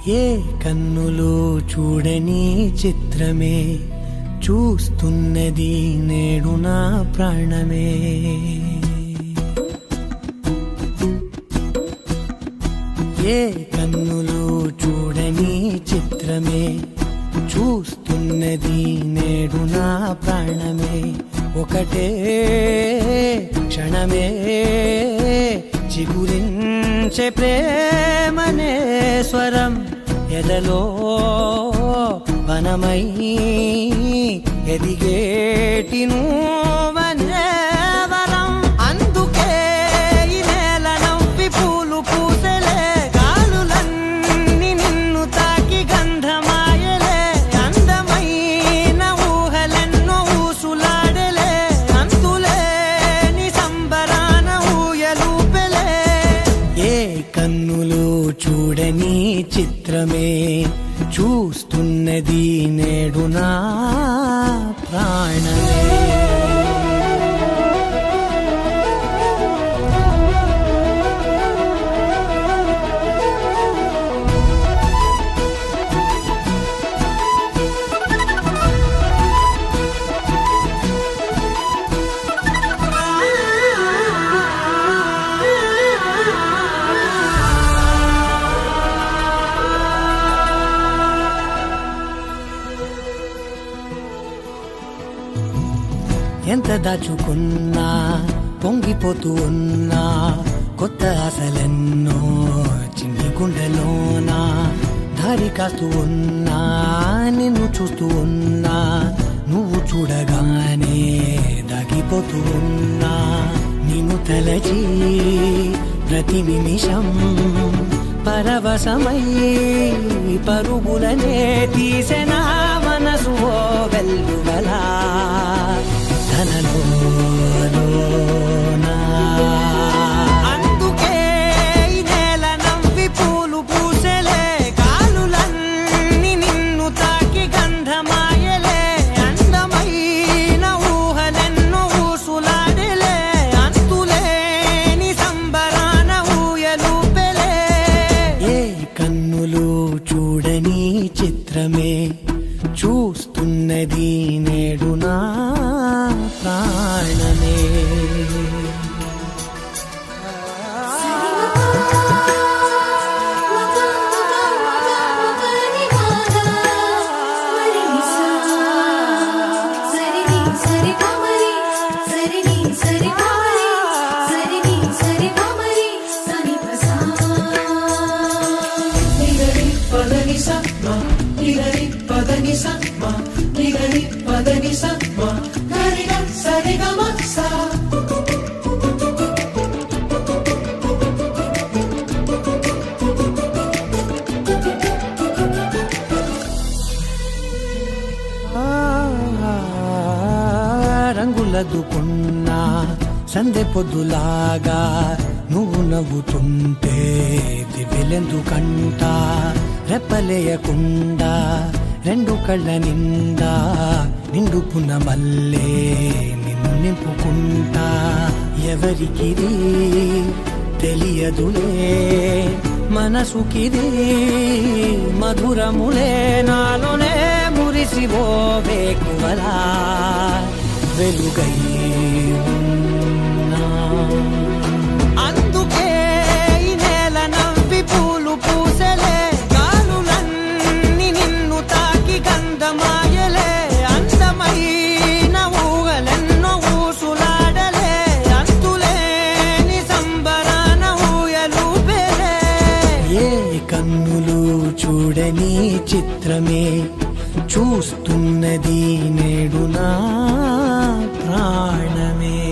ఏ కన్నులు చూడని చిత్రమే చూస్తున్నది నేడు నా ప్రాణమే ఏ కన్నులు చూడని చిత్రమే చూస్తున్నది నేడు నా ప్రాణమే ఒకటే క్షణమే చిగురించే ప్రేమనే స్వరం ఎదలో వనమై ఎదిగేటి నువ్వనే వరం అందుకే ఈ నేల నవ్వి పూలు పూసలే గాలులన్నీ నిన్ను తాకి గంధమాయలే అందమైన ఊహలెన్నో ఊసులాడలే అంతులేని సంబరాన ఊయలూపెలే ఏ కన్నులు చూడని చిత్రమే చూస్తున్నది నేడు నా ప్రాణమే ఎంత దాచుకున్నా పొంగిపోతూ ఉన్నా కొత్త ఆశలెన్నో చిన్ని గుండెలోనా దారి కాస్తూ ఉన్నా నిన్ను చూస్తూ ఉన్నా నువ్వు చూడగానే దాగిపోతూ ఉన్నా నిన్ను తలచి ప్రతి నిమిషం పరవశమై పరుగులనే తీసెనా మనసు ఓ వెల్లువలా తనలోనా అందుకే ఈ నేల నవ్వి పూలు పూసెలే కాలులన్నీ నిన్ను తాకి గంధమాయలే అందమైన ఊహలెన్నో ఊసులాడలే అంతులేని సంబరాన ఊయలూపెలే ఏ కన్నులు చూడని చిత్రమే చూస్తున్నది నేడు నా ప్రాణమే రంగులదుకున్నా సందె పొద్దులాగా నువ్వు నవ్వుతుంటే దివ్యలెందుకంట రెప్పలేయకుండా రెండు కళ్ళ నిండా నిండుకున్న మల్లే నిన్ను నింపుకుంటా ఎవరికిది తెలియదులే మనసుకిది మధురములే నాలోనే మురిసివో వేకువలా వెలుగై ఉన్నా. అందుకే ఈ నేల నవ్వి పూలు పూసలే గాలులన్నీ నిన్ను తాకి గంధమాయలే అందమైన ఊహలెన్నో ఊసులాడలే అంతులేని సంబరాన ఊయలూపెలే ఏ కన్నులు చూడని చిత్రమే చూస్తున్నది నేడు నా ప్రాణమే